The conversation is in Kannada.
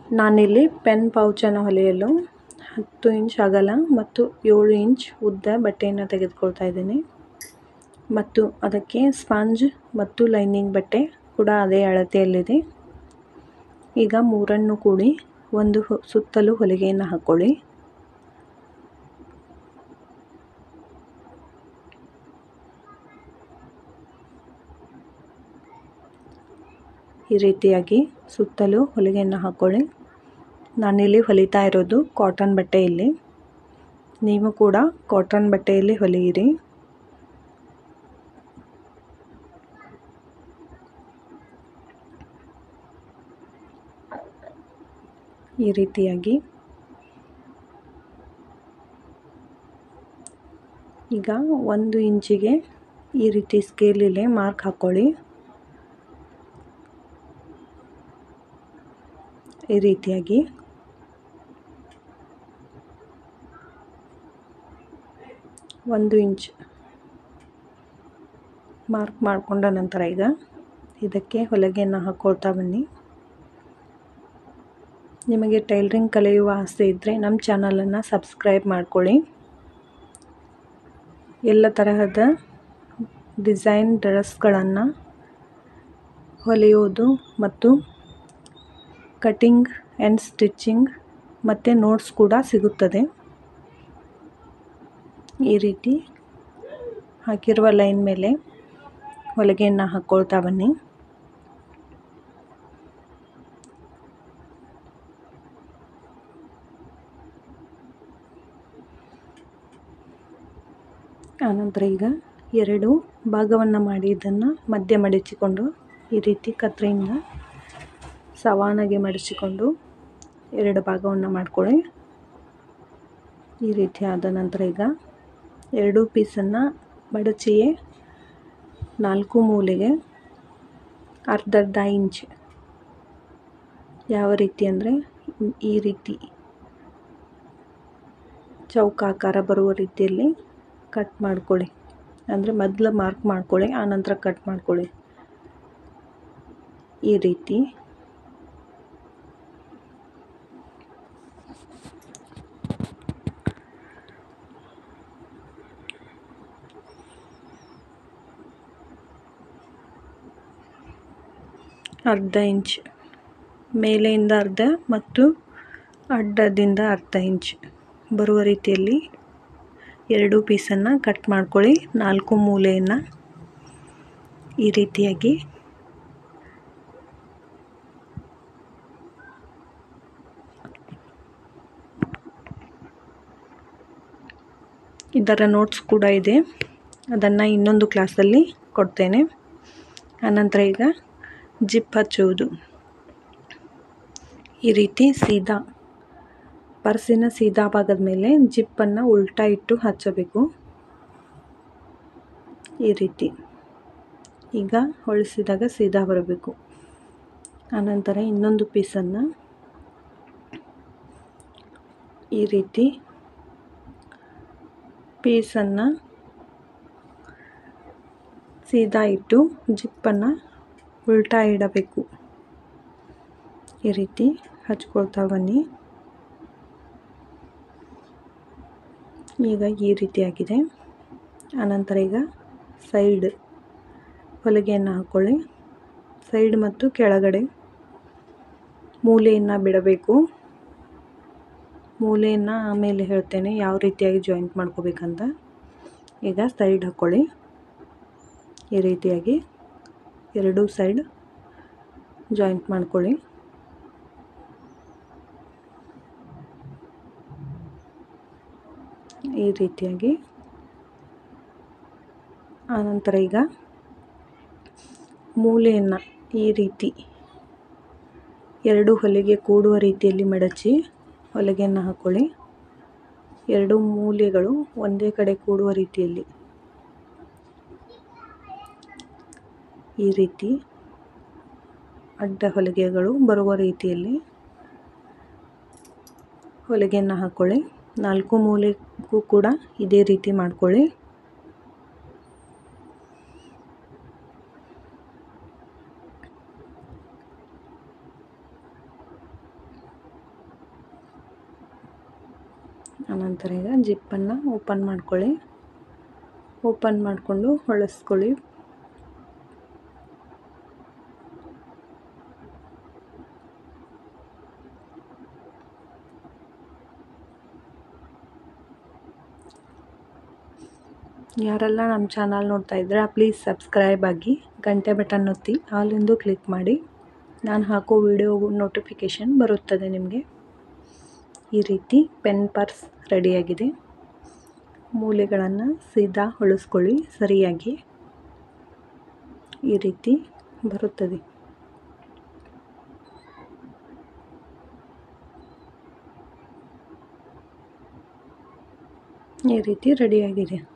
ನಾನಿಲ್ಲಿ ಪೆನ್ ಪೌಚನ್ನು ಹೊಲಿಯಲು ಹತ್ತು ಇಂಚ್ ಅಗಲ ಮತ್ತು ಏಳು ಇಂಚ್ ಉದ್ದ ಬಟ್ಟೆಯನ್ನು ತೆಗೆದುಕೊಳ್ತಾ ಇದ್ದೀನಿ ಮತ್ತು ಅದಕ್ಕೆ ಸ್ಪಾಂಜ್ ಮತ್ತು ಲೈನಿಂಗ್ ಬಟ್ಟೆ ಕೂಡ ಅದೇ ಅಳತೆಯಲ್ಲಿದೆ ಈಗ ಮೂರನ್ನು ಕೂಡಿ ಒಂದು ಸುತ್ತಲೂ ಹೊಲಿಗೆಯನ್ನು ಹಾಕ್ಕೊಳ್ಳಿ ಈ ರೀತಿಯಾಗಿ ಸುತ್ತಲೂ ಹೊಲಿಗೆಯನ್ನು ಹಾಕ್ಕೊಳ್ಳಿ ನಾನಿಲ್ಲಿ ಹೊಲಿತಾ ಇರೋದು ಕಾಟನ್ ಬಟ್ಟೆಯಲ್ಲಿ ನೀವು ಕೂಡ ಕಾಟನ್ ಬಟ್ಟೆಯಲ್ಲಿ ಹೊಲಿಯಿರಿ ಈ ರೀತಿಯಾಗಿ ಈಗ ಒಂದು ಇಂಚಿಗೆ ಈ ರೀತಿ ಸ್ಕೇಲಿಲೆ ಮಾರ್ಕ್ ಹಾಕ್ಕೊಳ್ಳಿ ಈ ರೀತಿಯಾಗಿ ಒಂದು ಇಂಚ್ ಮಾರ್ಕ್ ಮಾಡಿಕೊಂಡ ನಂತರ ಈಗ ಇದಕ್ಕೆ ಹೊಲಿಗೆಯನ್ನು ಹಾಕ್ಕೊಳ್ತಾ ಬನ್ನಿ ನಿಮಗೆ ಟೈಲರಿಂಗ್ ಕಲಿಯುವ ಆಸೆ ಇದ್ದರೆ ನಮ್ಮ ಚಾನಲನ್ನು ಸಬ್ಸ್ಕ್ರೈಬ್ ಮಾಡ್ಕೊಳ್ಳಿ ಎಲ್ಲ ತರಹದ ಡಿಸೈನ್ ಡ್ರೆಸ್ಗಳನ್ನು ಹೊಲಿಯೋದು ಮತ್ತು ಕಟಿಂಗ್ ಆ್ಯಂಡ್ ಸ್ಟಿಚ್ಚಿಂಗ್ ಮತ್ತು ನೋಟ್ಸ್ ಕೂಡ ಸಿಗುತ್ತದೆ ಈ ರೀತಿ ಹಾಕಿರುವ ಲೈನ್ ಮೇಲೆ ಹೊಲಿಗೆಯನ್ನು ಹಾಕ್ಕೊಳ್ತಾ ಬನ್ನಿ ಆನಂತರ ಈಗ ಎರಡು ಭಾಗವನ್ನು ಮಾಡಿ ಇದನ್ನು ಮಧ್ಯ ಮಡಚಿಕೊಂಡು ಈ ರೀತಿ ಕತ್ರಿಯಿಂದ ಸವಾನಾಗಿ ಮಡಚಿಕೊಂಡು ಎರಡು ಭಾಗವನ್ನು ಮಾಡ್ಕೊಳ್ಳಿ ಈ ರೀತಿ ಆದ ನಂತರ ಈಗ ಎರಡು ಪೀಸನ್ನು ಮಡಚಿಯೇ ನಾಲ್ಕು ಮೂಲೆಗೆ ಅರ್ಧ ಅರ್ಧ ಇಂಚ್ ಯಾವ ರೀತಿ ಅಂದರೆ ಈ ರೀತಿ ಚೌಕಾಕಾರ ಬರುವ ರೀತಿಯಲ್ಲಿ ಕಟ್ ಮಾಡ್ಕೊಳ್ಳಿ ಅಂದರೆ ಮೊದಲು ಮಾರ್ಕ್ ಮಾಡ್ಕೊಳ್ಳಿ ಆನಂತರ ಕಟ್ ಮಾಡ್ಕೊಳ್ಳಿ ಈ ರೀತಿ ಅರ್ಧ ಇಂಚ್ ಮೇಲೆಯಿಂದ ಅರ್ಧ ಮತ್ತು ಅಡ್ಡದಿಂದ ಅರ್ಧ ಇಂಚ್ ಬರುವ ರೀತಿಯಲ್ಲಿ ಎರಡು ಪೀಸನ್ನು ಕಟ್ ಮಾಡ್ಕೊಳ್ಳಿ ನಾಲ್ಕು ಮೂಲೆಯನ್ನು ಈ ರೀತಿಯಾಗಿ ಇದರ ನೋಟ್ಸ್ ಕೂಡ ಇದೆ ಅದನ್ನು ಇನ್ನೊಂದು ಕ್ಲಾಸಲ್ಲಿ ಕೊಡ್ತೇನೆ ಆನಂತರ ಈಗ ಜಿಪ್ ಹಚ್ಚುವುದು ಈ ರೀತಿ ಸೀದಾ ಪರ್ಸಿನ ಸೀದಾ ಭಾಗದ ಮೇಲೆ ಜಿಪ್ಪನ್ನು ಉಲ್ಟಾ ಇಟ್ಟು ಹಚ್ಚಬೇಕು ಈ ರೀತಿ ಈಗ ಹೊಳಿಸಿದಾಗ ಸೀದಾ ಬರಬೇಕು ಆನಂತರ ಇನ್ನೊಂದು ಪೀಸನ್ನು ಈ ರೀತಿ ಪೀಸನ್ನು ಸೀದಾ ಇಟ್ಟು ಜಿಪ್ಪನ್ನು ಉಲ್ಟಾ ಇಡಬೇಕು ಈ ರೀತಿ ಹಚ್ಕೊಳ್ತಾ ಬನ್ನಿ ಈಗ ಈ ರೀತಿಯಾಗಿದೆ ಆನಂತರ ಈಗ ಸೈಡ್ ಹೊಲಿಗೆಯನ್ನು ಹಾಕ್ಕೊಳ್ಳಿ ಸೈಡ್ ಮತ್ತು ಕೆಳಗಡೆ ಮೂಲೆಯನ್ನು ಬಿಡಬೇಕು ಮೂಲೆಯನ್ನು ಆಮೇಲೆ ಹೇಳ್ತೇನೆ ಯಾವ ರೀತಿಯಾಗಿ ಜಾಯಿಂಟ್ ಮಾಡ್ಕೋಬೇಕಂತ ಈಗ ಸೈಡ್ ಹಾಕ್ಕೊಳ್ಳಿ ಈ ರೀತಿಯಾಗಿ ಎರಡೂ ಸೈಡ್ ಜಾಯಿಂಟ್ ಮಾಡ್ಕೊಳ್ಳಿ ಈ ರೀತಿಯಾಗಿ ಆನಂತರ ಈಗ ಮೂಲೆಯನ್ನು ಈ ರೀತಿ ಎರಡು ಹೊಲಿಗೆ ಕೂಡುವ ರೀತಿಯಲ್ಲಿ ಮಡಚಿ ಹೊಲಿಗೆಯನ್ನು ಹಾಕ್ಕೊಳ್ಳಿ ಎರಡು ಮೂಲೆಗಳು ಒಂದೇ ಕಡೆ ಕೂಡುವ ರೀತಿಯಲ್ಲಿ ಈ ರೀತಿ ಅಡ್ಡ ಹೊಲಿಗೆಗಳು ಬರುವ ರೀತಿಯಲ್ಲಿ ಹೊಲಿಗೆಯನ್ನು ಹಾಕ್ಕೊಳ್ಳಿ ನಾಲ್ಕು ಮೂಲೆಗೂ ಕೂಡ ಇದೇ ರೀತಿ ಮಾಡ್ಕೊಳ್ಳಿ ಆನಂತರ ಈಗ ಜಿಪ್ಪನ್ನು ಓಪನ್ ಮಾಡ್ಕೊಳ್ಳಿ ಓಪನ್ ಮಾಡಿಕೊಂಡು ಹೊಳಸ್ಕೊಳ್ಳಿ ಯಾರೆಲ್ಲ ನಮ್ಮ ಚಾನಲ್ ನೋಡ್ತಾ ಇದ್ರೆ ಪ್ಲೀಸ್ ಸಬ್ಸ್ಕ್ರೈಬ್ ಆಗಿ ಗಂಟೆ ಬಟನ್ ಒತ್ತಿ ಆಲೆಂದು ಕ್ಲಿಕ್ ಮಾಡಿ ನಾನು ಹಾಕೋ ವಿಡಿಯೋ ನೋಟಿಫಿಕೇಷನ್ ಬರುತ್ತದೆ ನಿಮಗೆ ಈ ರೀತಿ ಪೆನ್ ಪರ್ಸ್ ರೆಡಿಯಾಗಿದೆ ಮೂಲೆಗಳನ್ನು ಸೀದಾ ಹೊಳಿಸ್ಕೊಳ್ಳಿ ಸರಿಯಾಗಿ ಈ ರೀತಿ ಬರುತ್ತದೆ ಈ ರೀತಿ ರೆಡಿಯಾಗಿದೆ